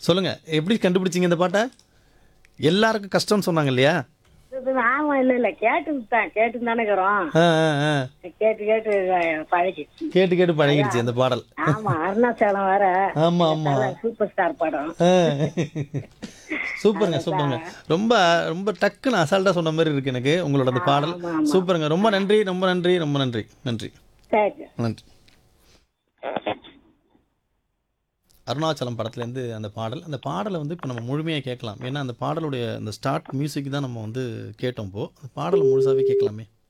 சொல்லுங்கள் எப்படி கண்டுபிடிச்சிங்க இந்த பாட்டை எல்லாருக்கும் கஷ்டம்னு சொன்னாங்க இல்லையா இது ஆமா இல்ல இல்ல கேட்டு தான் கேட்டு தானே இருக்கிறோம் ஆ ஆ ஆ கேட்டு கேட்டு பழகிடுச்சு கேட்டு கேட்டு பழகிடுச்சு இந்த பாடல் ஆமா அருணாச்சலம் வேற ஆமா ஆமா சூப்பர் ஸ்டார் படம் ஆ. சூப்பருங்க சூப்பருங்க ரொம்ப ரொம்ப டக்குன்னு அசால்ட்டாக சொன்ன மாதிரி இருக்கு எனக்கு உங்களோட அந்த பாடல் ஆமா, ஆமா. சூப்பருங்க ரொம்ப நன்றி ரொம்ப நன்றி ரொம்ப நன்றி நன்றி சரி நன்றி அருணாச்சலம் படத்துலேருந்து அந்த பாடல் அந்த பாடலை வந்து இப்போ நம்ம முழுமையாக கேட்கலாம் ஏன்னா அந்த பாடலுடைய அந்த ஸ்டார்ட் மியூசிக் தான் நம்ம வந்து கேட்டோம் இப்போ அந்த பாடலை முழுசாவே கேட்கலாமே